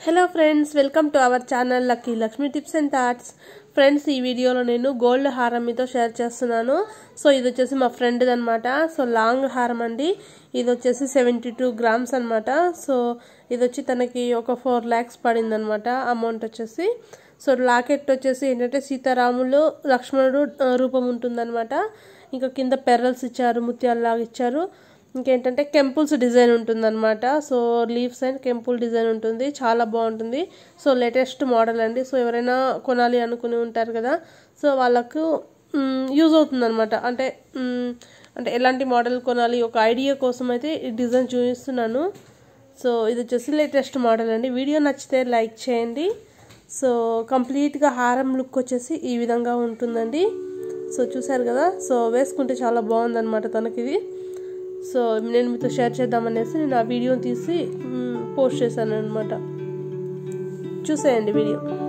hello friends welcome to our channel lucky Lakshmi tips and thoughts friends ఈ వీడియోలో నేను gold హారం మీతో షేర్ చేస్తున్నాను సో ఇది వచ్చేసి మా ఫ్రెండ్ది అనమాట సో లాంగ్ హారం అండి ఇది వచ్చేసి సెవెంటీ టూ గ్రామ్స్ అనమాట సో ఇది వచ్చి తనకి ఒక ఫోర్ ల్యాక్స్ పడింది అనమాట అమౌంట్ వచ్చేసి సో లాకెట్ వచ్చేసి ఏంటంటే సీతారాములు లక్ష్మణుడు ఆ, రూపం ఉంటుందన్నమాట ఇంకా కింద పెర్రల్స్ ఇచ్చారు ముత్యాలలాగా ఇచ్చారు ఇంకేంటంటే కెంపుల్స్ డిజైన్ ఉంటుందన్నమాట సో లీవ్స్ అండ్ కెంపుల్ డిజైన్ ఉంటుంది చాలా బాగుంటుంది సో లేటెస్ట్ మోడల్ అండి సో ఎవరైనా కొనాలి అనుకుని ఉంటారు కదా సో వాళ్ళకు యూజ్ అవుతుందన్నమాట అంటే మ్, అంటే ఎలాంటి మోడల్ కొనాలి ఒక ఐడియా కోసం అయితే ఈ డిజైన్ చూపిస్తున్నాను సో ఇది వచ్చేసి లేటెస్ట్ మోడల్ అండి వీడియో నచ్చితే లైక్ చేయండి సో కంప్లీట్గా హారం లుక్ వచ్చేసి ఈ విధంగా ఉంటుందండి సో చూసారు కదా సో వేసుకుంటే చాలా బాగుందన్నమాట తనకి ఇది సో నేను మీతో షేర్ చేద్దామనేసి నేను ఆ వీడియోని తీసి మ్, పోస్ట్ చేశాను అనమాట చూసేయండి వీడియో